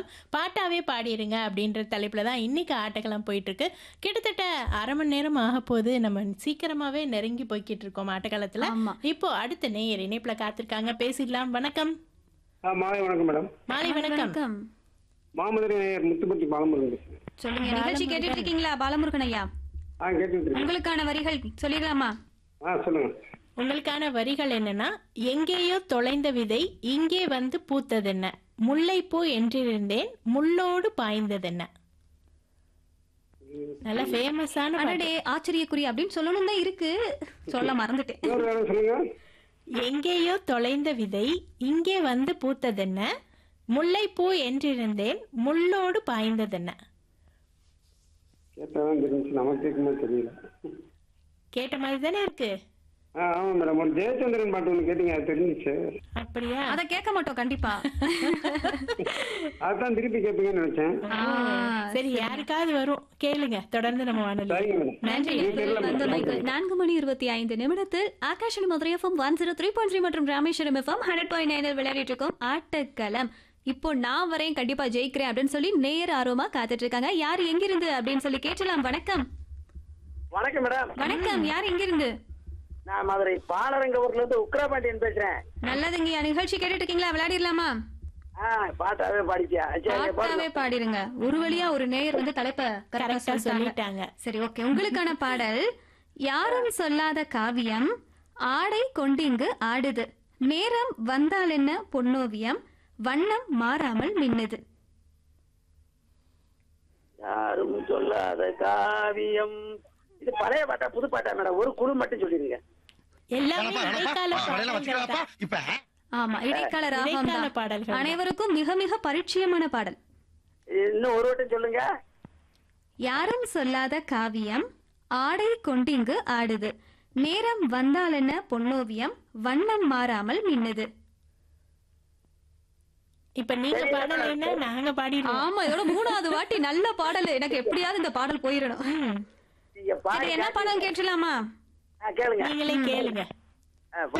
பாட்டாவே பாடிடுங்க அப்படின்ற தலைப்புல தான் இன்னைக்கு ஆட்டக்களம் போயிட்டு இருக்கு கிட்டத்தட்ட அரை மணி நேரம் ஆக போது நம்ம சீக்கிரமாவே நெருங்கி போய்கிட்டு இருக்கோம் ஆட்டக்களத்துல ஆமா இப்போ அடுத்த நேயர் இணைப்புல காத்திருக்காங்க பேசிடலாம் வணக்கம் ஆ மாலை வணக்கம் மேடம் மாலை வணக்கம் வணக்கம் மாமதுரை நேயர் முத்துப்பட்டி பாலமுருகன் பேசுறேன் சொல்லுங்க நிகழ்ச்சி கேட்டுட்டு இருக்கீங்களா பாலமுருகன் ஐயா ஆ கேட்டுட்டு இருக்கேன் உங்களுக்கான வரிகள் சொல்லிடலாமா ஆ சொல்லுங்க உங்களுக்கான வரிகள் என்னன்னா எங்கேயோ தொலைந்த விதை இங்கே வந்து பூத்ததென்ன முல்லைப்பூ என்றிருந்தேன் முள்ளோடு பாய்ந்ததென்ன நல்ல ஃபேமஸான பாட்டு. அடடே ஆச்சரியக்குறி அப்படின்னு சொல்லணும் தான் இருக்கு சொல்ல மறந்துட்டேன் இன்னொரு வேலை சொல்லுங்க எங்கேயோ தொலைந்த விதை இங்கே வந்து பூத்ததென்ன முல்லைப்பூ என்றிருந்தேன் முள்ளோடு பாய்ந்ததென்ன கேட்டதான் தெரிஞ்சு நமக்கு கேட்குமா தெரியல கேட்ட மாதிரி தானே இருக்கு ஆ ஆமாம் மேடம் ஒரு ஜெயச்சந்திரன் பாட்டு ஒன்று கேட்டீங்க அது தெரிஞ்சிச்சு அப்படியா அத கேட்க மாட்டோம் கண்டிப்பா அதுதான் திருப்பி கேட்பீங்கன்னு நினைச்சேன் ஆ, சரி யாருக்காவது வரும் கேளுங்க தொடர்ந்து நம்ம வானொலி சரிங்க மேடம் நன்றி வந்தமைக்கு நான்கு மணி இருபத்தி ஐந்து நிமிடத்தில் Akashvani Madurai FM one zero three point three மற்றும் ராமேஸ்வரம் எஃப்எம் ஹண்ட்ரட் பாயிண்ட் நைனில் விளையாடிட்டு இருக்கோம் ஆட்டக்களம் இப்போ நான் வரேன் கண்டிப்பா ஜெயிக்கிறேன் அப்படின்னு சொல்லி நேர் ஆர்வமா காத்துட்டு இருக்காங்க யார் எங்கிருந்து அப்படின்னு சொல்லி கேட்டலாம் வணக்கம் வணக்கம் மேடம் வணக்கம் யார் எங்கிருந்து நான் மதுரை பாலரங்கபுரத்துல இருந்து உக்ரபாண்டியன் பேசுறேன் நல்லதுங்க நிகழ்ச்சி கேட்டுட்டு இருக்கீங்களா விளையாடிடலாமா ஆ பாட்டாவே பாடிச்சியா சரி பாட்டாவே பாடுங்க. பாடிருங்க ஒரு வழியா ஒரு நேயர் வந்து தலைப்பை கரெக்டா கரெக்டா சொல்லிட்டாங்க சொல்லிட்டாங்க சரி ஓகே உங்களுக்கான பாடல் யாரும் சொல்லாத காவியம் ஆடை கொண்டிங்கு ஆடுது நேரம் வந்தால் என்ன பொன்னோவியம் வண்ணம் மாறாமல் மின்னுது யாரும் சொல்லாத காவியம் இது பழைய பாட்டா புது பாட்டா மேடம் ஒரு குழு மட்டும் சொல்லிருங்க எல்லாமே இடைக்கால வச்சிருக்கப்பா பாடல்கள் தான். இப்ப ஆமா இடைக்கால ராகம் இடைக்கால தான். பாடல்கள் தான். அனைவருக்கும் மிக மிக பரிச்சயமான பாடல் இன்னும் ஒரு வட்டம் சொல்லுங்க யாரும் சொல்லாத காவியம் ஆடை கொண்டிங்கு ஆடுது நேரம் வந்தால் என்ன பொன்னோவியம் வண்ணம் மாறாமல் மின்னுது இப்ப நீங்க பாடலைன்னா நாங்க பாடிடுவோம் ஆமா இதோட மூணாவது வாட்டி நல்ல பாடல் எனக்கு எப்படியாவது இந்த பாடல் போயிடணும் ம். நீங்க சரி பாடி என்ன பாடல் கேட்டலாமா ஆ, கேளுங்க நீங்களே கேளுங்க ஆ,